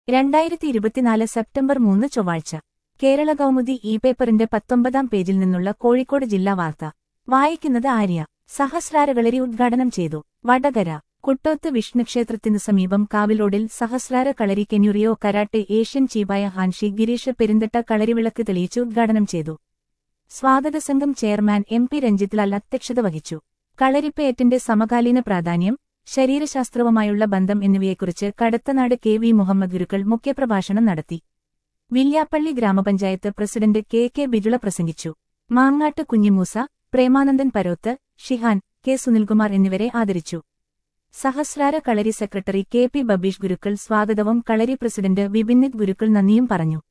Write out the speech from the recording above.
രണ്ടായിരത്തി ഇരുപത്തിനാല് സെപ്റ്റംബർ മൂന്ന് ചൊവ്വാഴ്ച കേരള കൗമുദി ഇ പേപ്പറിന്റെ പത്തൊമ്പതാം പേജിൽ നിന്നുള്ള കോഴിക്കോട് ജില്ലാ വാർത്ത വായിക്കുന്നത് ആര്യ സഹസ്രാരകളരി ഉദ്ഘാടനം ചെയ്തു വടകര കുട്ടോത്ത് വിഷ്ണുക്ഷേത്രത്തിനു സമീപം കാവിലോടിൽ സഹസ്രാര കളരി കെന്യുറിയോ കരാട്ടെ ഏഷ്യൻ ചീഫായ ഹാൻഷി ഗിരീഷ് പെരിന്തട്ട കളരിവിളക്ക് തെളിയിച്ച് ഉദ്ഘാടനം ചെയ്തു സ്വാഗത സംഘം ചെയർമാൻ എം പി രഞ്ജിത്ലാൽ അധ്യക്ഷത വഹിച്ചു കളരിപ്പയറ്റിന്റെ സമകാലീന പ്രാധാന്യം ശരീരശാസ്ത്രവുമായുള്ള ബന്ധം എന്നിവയെക്കുറിച്ച് കടത്തനാട് കെ വി മുഹമ്മദ് ഗുരുക്കൾ മുഖ്യപ്രഭാഷണം നടത്തി Villiappally gramapanchayat president K K Bijula പ്രസംഗിച്ചു മാങ്ങാട്ട് കുഞ്ഞിമൂസ പ്രേമാനന്ദൻ പരോത്ത് ഷിഹാൻ കെ സുനിൽകുമാർ എന്നിവരെ ആദരിച്ചു Sahasrara kalari secretary K P Babeesh Gurukkal സ്വാഗതവും കളരി പ്രസിഡന്റ് വിപിന്നിത് ഗുരുക്കൾ നന്ദിയും പറഞ്ഞു